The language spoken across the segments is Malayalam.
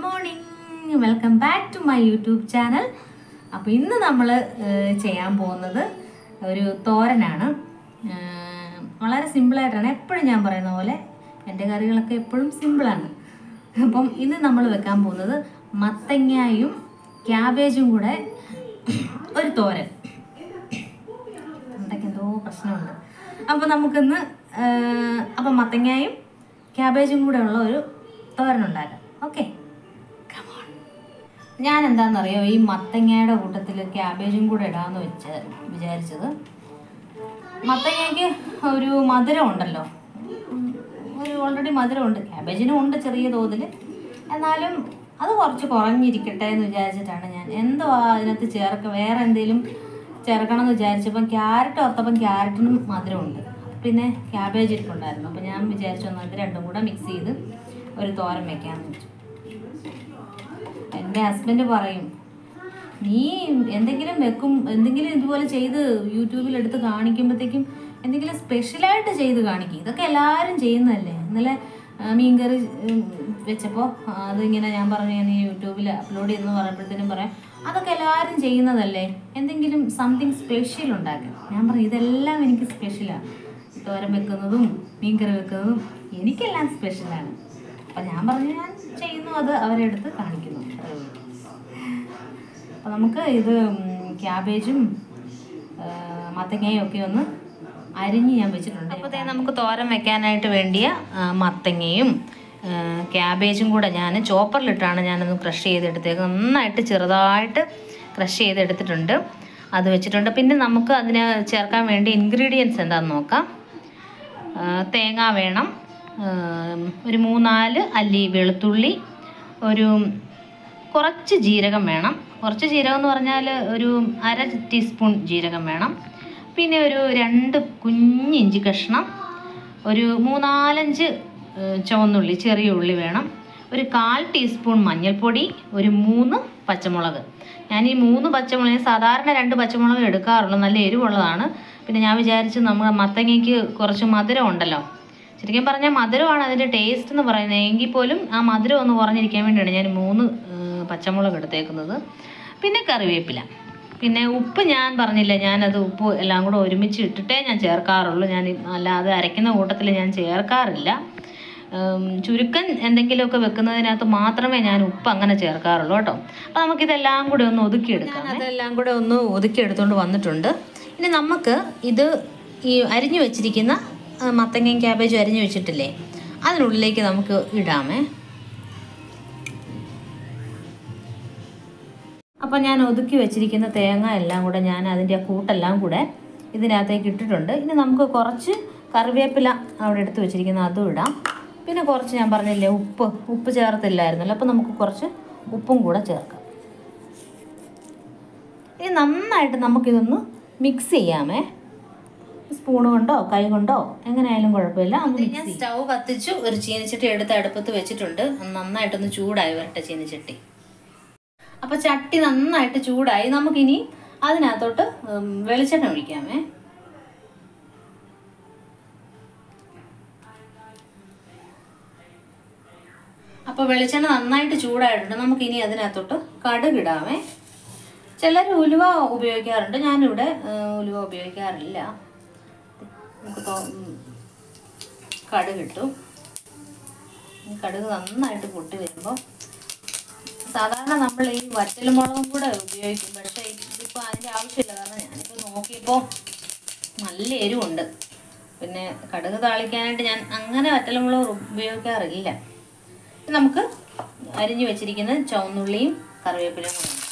Morning welcome back to my YouTube channel അപ്പോൾ ഇന്ന് നമ്മൾ ചെയ്യാൻ പോകുന്നത് ഒരു തോരനാണ് ഏഹ്, വളരെ സിമ്പിളായിട്ടാണ് എപ്പോഴും ഞാൻ പറയുന്ന പോലെ എൻ്റെ കറികളൊക്കെ എപ്പോഴും സിമ്പിളാണ് അപ്പം ഇന്ന് നമ്മൾ വെക്കാൻ പോകുന്നത് മത്തങ്ങായും ക്യാബേജും കൂടെ ഒരു തോരൻ എന്തൊക്കെ എന്തോ പ്രശ്നമുണ്ട് അപ്പോൾ നമുക്കിന്ന് ഏഹ്, അപ്പം മത്തങ്ങായും ക്യാബേജും കൂടെ ഉള്ള ഒരു തോരൻ ഉണ്ടാക്കാം ഓക്കെ ഞാൻ എന്താണെന്നറിയോ ഈ മത്തങ്ങയുടെ കൂട്ടത്തിൽ ക്യാബേജും കൂടെ ഇടാമെന്ന് വെച്ച് വിചാരിച്ചത് മത്തങ്ങയ്ക്ക് ഒരു മധുരം ഉണ്ടല്ലോ ഉം, ഒരു ഓൾറെഡി മധുരമുണ്ട് ക്യാബേജിനും ഉണ്ട് ചെറിയ തോതിൽ എന്നാലും അത് കുറച്ച് കുറഞ്ഞിരിക്കട്ടെ എന്ന് വിചാരിച്ചിട്ടാണ് ഞാൻ എന്തോ അതിനകത്ത് ചേർക്ക വേറെ എന്തെങ്കിലും ചേർക്കണം എന്ന് വിചാരിച്ചപ്പം ക്യാരറ്റ് ഓർത്തപ്പം ക്യാരറ്റിനും മധുരമുണ്ട് പിന്നെ ക്യാബേജ് ഇരിപ്പുണ്ടായിരുന്നു അപ്പം ഞാൻ വിചാരിച്ചു എന്നാൽ ഇത് രണ്ടും കൂടെ മിക്സ് ചെയ്ത് ഒരു തോരൻ വെക്കാമെന്ന് വെച്ചു എൻ്റെ ഹസ്ബൻഡ് പറയും നീ എന്തെങ്കിലും വെക്കും എന്തെങ്കിലും ഇതുപോലെ ചെയ്ത് യൂട്യൂബിൽ എടുത്ത് കാണിക്കുമ്പോഴത്തേക്കും എന്തെങ്കിലും സ്പെഷ്യലായിട്ട് ചെയ്ത് കാണിക്കും ഇതൊക്കെ എല്ലാവരും ചെയ്യുന്നതല്ലേ ഇന്നലെ ആ, മീൻകറി ഉം, വെച്ചപ്പോൾ അതിങ്ങനെ ഞാൻ പറഞ്ഞു ഞാൻ ഈ യൂട്യൂബിൽ അപ്ലോഡ് ചെയ്തെന്ന് പറയുമ്പോഴത്തേനും പറയാം അതൊക്കെ എല്ലാവരും ചെയ്യുന്നതല്ലേ എന്തെങ്കിലും സംതിങ് സ്പെഷ്യൽ ഉണ്ടാക്കുക ഞാൻ പറഞ്ഞു ഇതെല്ലാം എനിക്ക് സ്പെഷ്യലാണ് തോരൻ വെക്കുന്നതും മീൻകറി വെക്കുന്നതും എനിക്കെല്ലാം സ്പെഷ്യലാണ് അപ്പം ഞാൻ പറഞ്ഞു ഞാൻ ചെയ്യുന്നു അത് അവരെടുത്ത് കാണിക്കുന്നു അത്രേ ഉള്ളൂ. അപ്പോൾ നമുക്ക് ഇത് ഉം, ക്യാബേജും ആ, മത്തങ്ങയും ഒക്കെ ഒന്ന് അരിഞ്ഞ് ഞാൻ വെച്ചിട്ടുണ്ട് അപ്പോൾ നമുക്ക് തോരൻ വെക്കാനായിട്ട് വേണ്ടിയ ആ, മത്തങ്ങയും ആ, ക്യാബേജും കൂടെ ഞാൻ ചോപ്പറിലിട്ടാണ് ഞാനൊന്ന് ക്രഷ് ചെയ്തെടുത്തേക്ക് നന്നായിട്ട് ചെറുതായിട്ട് ക്രഷ് ചെയ്തെടുത്തിട്ടുണ്ട് അത് വെച്ചിട്ടുണ്ട് പിന്നെ നമുക്ക് അതിന് ചേർക്കാൻ വേണ്ടി ഇൻഗ്രീഡിയൻസ് എന്താണെന്ന് നോക്കാം ആ, തേങ്ങ വേണം ആ, ഒരു മൂന്നാല് അല്ലി വെളുത്തുള്ളി ഒരു കുറച്ച് ജീരകം വേണം കുറച്ച് ജീരകം എന്ന് പറഞ്ഞാൽ ഒരു അര ടീസ്പൂൺ ജീരകം വേണം പിന്നെ ഒരു രണ്ട് കുഞ്ഞ് ഇഞ്ചി കഷ്ണം ഒരു മൂന്നാലഞ്ച് ആ, ചുവന്നുള്ളി ചെറിയ ഉള്ളി വേണം ഒരു കാൽ ടീസ്പൂൺ മഞ്ഞൾപ്പൊടി ഒരു മൂന്ന് പച്ചമുളക് ഞാൻ ഈ മൂന്ന് പച്ചമുളക് സാധാരണ രണ്ട് പച്ചമുളക് എടുക്കാറുള്ളൂ നല്ല എരിവുള്ളതാണ് പിന്നെ ഞാൻ വിചാരിച്ചു നമ്മൾ മത്തങ്ങയ്ക്ക് കുറച്ച് മധുരം ഉണ്ടല്ലോ ശരിക്കും പറഞ്ഞാൽ മധുരമാണ് അതിൻ്റെ ടേസ്റ്റ് എന്ന് പറയുന്നത് എങ്കിൽ പോലും ആ മധുരം ഒന്ന് കുറഞ്ഞിരിക്കാൻ വേണ്ടിയാണ് ഞാൻ മൂന്ന് ഏഹ്, പച്ചമുളക് എടുത്തേക്കുന്നത് പിന്നെ കറിവേപ്പില പിന്നെ ഉപ്പ് ഞാൻ പറഞ്ഞില്ല ഞാനത് ഉപ്പ് എല്ലാം കൂടെ ഒരുമിച്ച് ഇട്ടിട്ടേ ഞാൻ ചേർക്കാറുള്ളൂ ഞാൻ ഈ- അല്ലാതെ അരയ്ക്കുന്ന കൂട്ടത്തിൽ ഞാൻ ചേർക്കാറില്ല ഉം, ചുരുക്കൻ എന്തെങ്കിലുമൊക്കെ വെക്കുന്നതിനകത്ത് മാത്രമേ ഞാൻ ഉപ്പ് അങ്ങനെ ചേർക്കാറുള്ളൂ കേട്ടോ അപ്പോൾ നമുക്കിതെല്ലാം കൂടെ ഒന്ന് ഒതുക്കിയെടുക്കാം അതെല്ലാം കൂടെ ഒന്ന് ഒതുക്കിയെടുത്തുകൊണ്ട് വന്നിട്ടുണ്ട് ഇനി നമുക്ക് ഇത് ഈ അരിഞ്ഞു വെച്ചിരിക്കുന്ന ആ, മത്തങ്ങയും ക്യാബേജും അരിഞ്ഞു വെച്ചിട്ടില്ലേ അതിനുള്ളിലേക്ക് നമുക്ക് ഇടാമേ അപ്പോൾ ഞാൻ ഒതുക്കി വെച്ചിരിക്കുന്ന തേങ്ങ എല്ലാം കൂടെ ഞാൻ അതിൻ്റെ ആ കൂട്ടെല്ലാം കൂടെ ഇതിനകത്തേക്ക് ഇട്ടിട്ടുണ്ട് ഇനി നമുക്ക് കുറച്ച് കറിവേപ്പില അവിടെ എടുത്ത് വെച്ചിരിക്കുന്ന അതും ഇടാം പിന്നെ കുറച്ച് ഞാൻ പറഞ്ഞില്ലേ ഉപ്പ് ഉപ്പ് ചേർത്തില്ലായിരുന്നല്ലോ അപ്പോൾ നമുക്ക് കുറച്ച് ഉപ്പും കൂടെ ചേർക്കാം ഇനി നന്നായിട്ട് നമുക്കിതൊന്ന് മിക്സ് ചെയ്യാമേ സ്പൂൺ കൊണ്ടോ കൈ കൊണ്ടോ എങ്ങനെയായാലും കുഴപ്പമില്ല ഞാൻ സ്റ്റൗ കത്തിച്ചു ഒരു ചീനിച്ചട്ടി എടുത്ത് അടുപ്പത്ത് വെച്ചിട്ടുണ്ട് നന്നായിട്ടൊന്ന് ചൂടായി വരട്ടെ ചീനിച്ചട്ടി അപ്പോൾ ചട്ടി നന്നായിട്ട് ചൂടായി നമുക്കിനി അതിനകത്തോട്ട് ഉം, വെളിച്ചെണ്ണ ഒഴിക്കാമേ അപ്പോൾ വെളിച്ചെണ്ണ നന്നായിട്ട് ചൂടായിട്ടുണ്ട് നമുക്കിനി അതിനകത്തോട്ട് കടുക് ഇടാമേ ചിലർ ഉലുവ ഉപയോഗിക്കാറുണ്ട് ഞാനിവിടെ ഏഹ്, ഉലുവ ഉപയോഗിക്കാറില്ല നമുക്ക് തോ ഉം, കടുക് ഇട്ടു ഈ കടുക് നന്നായിട്ട് പൊട്ടി വരുമ്പോൾ സാധാരണ നമ്മൾ ഈ വറ്റൽമുളകും കൂടെ ഉപയോഗിക്കും പക്ഷേ ഇതിപ്പോൾ അതിൻ്റെ ആവശ്യമില്ല കാരണം ഞാനിപ്പോൾ നോക്കിയപ്പോൾ നല്ല എരിവുണ്ട് പിന്നെ കടുക് താളിക്കാനായിട്ട് ഞാൻ അങ്ങനെ വറ്റൽമുളക് ഉപയോഗിക്കാറില്ല ഇനി നമുക്ക് അരിഞ്ഞു വെച്ചിരിക്കുന്ന ചുവന്നുള്ളിയും കറിവേപ്പിലയും കൂടെ ഇടാം.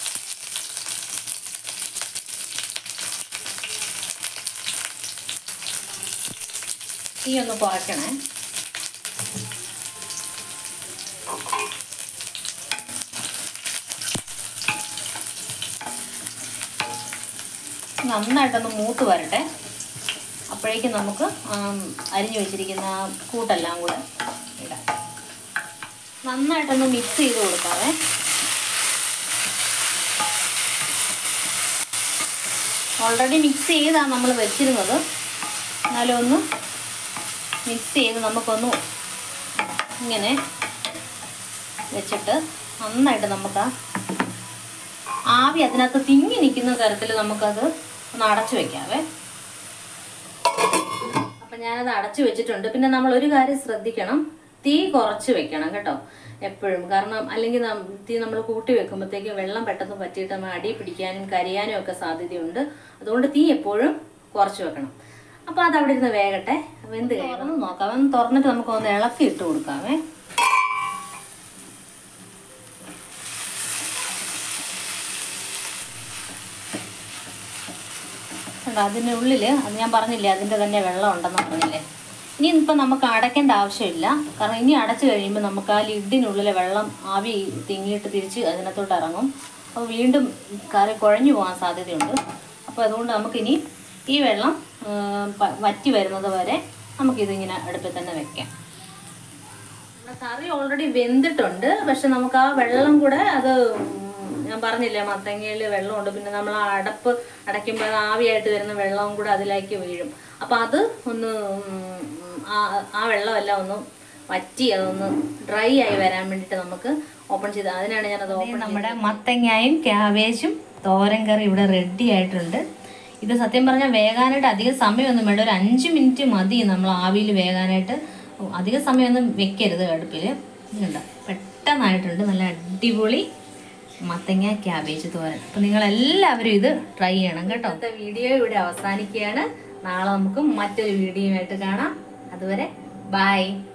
തീ ഒന്ന് കുറയ്ക്കണേ നന്നായിട്ടൊന്ന് മൂത്ത് വരട്ടെ അപ്പോഴേക്കും നമുക്ക് ആം, അരിഞ്ഞു വെച്ചിരിക്കുന്ന ആ കൂട്ടെല്ലാം കൂടെ ഇടാം നന്നായിട്ടൊന്ന് മിക്സ് ചെയ്ത് കൊടുക്കാവേ ഓൾറെഡി മിക്സ് ചെയ്താണ് നമ്മൾ വെച്ചിരുന്നത് എന്നാലും ഒന്ന് മിക്സ് ചെയ്ത് നമുക്കൊന്ന് ഇങ്ങനെ വെച്ചിട്ട് നന്നായിട്ട് നമുക്ക് ആ ആവി അതിനകത്ത് തിങ്ങി നിൽക്കുന്ന തരത്തിൽ നമുക്കത് ഒന്ന് അടച്ചു വെക്കാവേ അപ്പം ഞാനത് അടച്ചു വെച്ചിട്ടുണ്ട് പിന്നെ നമ്മൾ ഒരു കാര്യം ശ്രദ്ധിക്കണം തീ കുറച്ച് വെക്കണം കേട്ടോ എപ്പോഴും കാരണം അല്ലെങ്കിൽ നം- തീ നമ്മൾ കൂട്ടി വെക്കുമ്പോഴത്തേക്ക് വെള്ളം പെട്ടെന്ന് പറ്റിയിട്ട് നമ്മൾ അടി പിടിക്കാനും കരിയാനും ഒക്കെ സാധ്യതയുണ്ട് അതുകൊണ്ട് തീ എപ്പോഴും കുറച്ച് വെക്കണം അപ്പോൾ അത് അവിടെ ഇരുന്ന് വേകട്ടെ വെന്ത് തുറന്ന് നോക്കാം ഒന്ന് തുറന്നിട്ട് നമുക്ക് ഒന്ന് ഇളക്കി ഇട്ട് കൊടുക്കാവേ കണ്ടോ അതിൻ്റെ ഉള്ളിൽ അത് ഞാൻ പറഞ്ഞില്ലേ അതിൻ്റെ തന്നെ വെള്ളം ഉണ്ടെന്ന് പറഞ്ഞില്ലേ ഇനി ഇപ്പം നമുക്ക് അടയ്ക്കേണ്ട ആവശ്യമില്ല കാരണം ഇനി അടച്ചു കഴിയുമ്പോൾ നമുക്ക് ആ ലിഡിനുള്ളിലെ വെള്ളം ആവി തിങ്ങിയിട്ട് തിരിച്ച് അതിനകത്തോട്ട് ഇറങ്ങും അപ്പോൾ വീണ്ടും കറി കുഴഞ്ഞു പോകാൻ സാധ്യതയുണ്ട് അപ്പോൾ അതുകൊണ്ട് നമുക്കിനി ഈ വെള്ളം ആ, പ- വറ്റി വരുന്നത് വരെ നമുക്കിതിങ്ങനെ അടുപ്പിൽ തന്നെ വെക്കാം നമ്മുടെ കറി ഓൾറെഡി വെന്തിട്ടുണ്ട് പക്ഷെ നമുക്ക് ആ വെള്ളം കൂടെ അത് ഉം, ഞാൻ പറഞ്ഞില്ലേ മത്തങ്ങയിൽ വെള്ളമുണ്ട് പിന്നെ നമ്മൾ ആ അടപ്പ് അടയ്ക്കുമ്പോൾ അത് ആവിയായിട്ട് വരുന്ന വെള്ളവും കൂടെ അതിലേക്ക് വീഴും അപ്പം അത് ഒന്ന് ഉം, ആ ആ വെള്ളമെല്ലാം ഒന്ന് വറ്റി അതൊന്ന് ഡ്രൈ ആയി വരാൻ വേണ്ടിയിട്ട് നമുക്ക് ഓപ്പൺ ചെയ്ത് അതിനാണ് ഞാനത് ഓപ്പൺ നമ്മുടെ മത്തങ്ങയും ക്യാബേജും തോരൻ കറി ഇവിടെ റെഡി ആയിട്ടുണ്ട് ഇത് സത്യം പറഞ്ഞാൽ വേകാനായിട്ട് അധികം സമയമൊന്നും വേണ്ട ഒരു അഞ്ച് മിനിറ്റ് മതി നമ്മൾ ആവിയിൽ വേകാനായിട്ട് അധിക സമയമൊന്നും വെക്കരുത് അടുപ്പിൽ ഇതുണ്ട് പെട്ടെന്നായിട്ടുണ്ട് നല്ല അടിപൊളി മത്തങ്ങ ക്യാബേജ് തോരൻ അപ്പം നിങ്ങൾ എല്ലാവരും ഇത് ട്രൈ ചെയ്യണം കേട്ടോ ഇന്നത്തെ വീഡിയോ ഇവിടെ അവസാനിക്കുകയാണ് നാളെ നമുക്ക് മറ്റൊരു വീഡിയോ ആയിട്ട് കാണാം അതുവരെ ബൈ